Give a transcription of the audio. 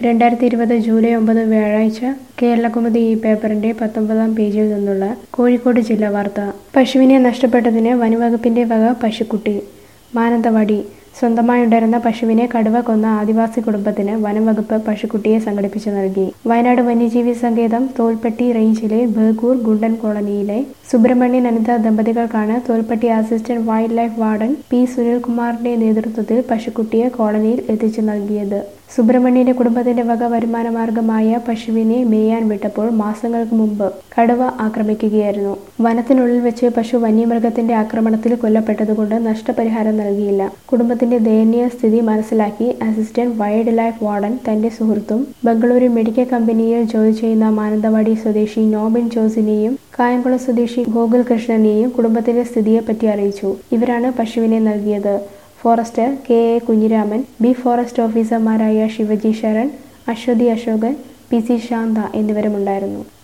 രണ്ടായിരത്തി ഇരുപത് ജൂലൈ ഒമ്പത് വ്യാഴാഴ്ച കേരളകുമുദി ഈ പേപ്പറിന്റെ പത്തൊമ്പതാം പേജിൽ നിന്നുള്ള കോഴിക്കോട് ജില്ലാ വാർത്ത പശുവിനെ നഷ്ടപ്പെട്ടതിന് വനവകുപ്പിന്റെ വക പശുക്കുട്ടി മാനന്തവാടി സ്വന്തമായുണ്ടായിരുന്ന പശുവിനെ കടുവ കൊന്ന ആദിവാസി കുടുംബത്തിന് വനംവകുപ്പ് പശുക്കുട്ടിയെ സംഘടിപ്പിച്ചു നൽകി വയനാട് വന്യജീവി സങ്കേതം തോൽപ്പെട്ടി റേഞ്ചിലെ ബേഗൂർ ഗുണ്ടൻ കോളനിയിലെ സുബ്രഹ്മണ്യൻ അനിത ദമ്പതികൾക്കാണ് Tholpetty assistant wildlife warden P സുനിൽകുമാറിന്റെ നേതൃത്വത്തിൽ പശുക്കുട്ടിയെ കോളനിയിൽ എത്തിച്ചു നൽകിയത് സുബ്രഹ്മണ്യന്റെ കുടുംബത്തിന്റെ വക വരുമാന മാർഗമായ പശുവിനെ മേയാൻ വിട്ടപ്പോൾ മാസങ്ങൾക്ക് മുമ്പ് കടുവ ആക്രമിക്കുകയായിരുന്നു വനത്തിനുള്ളിൽ വെച്ച് പശു വന്യമൃഗത്തിന്റെ ആക്രമണത്തിൽ കൊല്ലപ്പെട്ടതുകൊണ്ട് നഷ്ടപരിഹാരം നൽകിയില്ല കുടുംബത്തിന്റെ ദയനീയ സ്ഥിതി മനസ്സിലാക്കി അസിസ്റ്റന്റ് വൈൽഡ് ലൈഫ് വാർഡൻ തന്റെ സുഹൃത്തും ബംഗളൂരു മെഡിക്കൽ കമ്പനിയിൽ ജോലി ചെയ്യുന്ന മാനന്തവാടി സ്വദേശി നോബിൻ ജോസിനെയും കായംകുളം സ്വദേശി ഗോകുൽ കൃഷ്ണനെയും കുടുംബത്തിന്റെ സ്ഥിതിയെപ്പറ്റി അറിയിച്ചു ഇവരാണ് പശുവിനെ നൽകിയത് forester K A Kunhiraman B forest ഓഫീസർമാരായ ശിവജി ശരൺ അശ്വതി അശോകൻ പി സി ശാന്ത എന്നിവരുമുണ്ടായിരുന്നു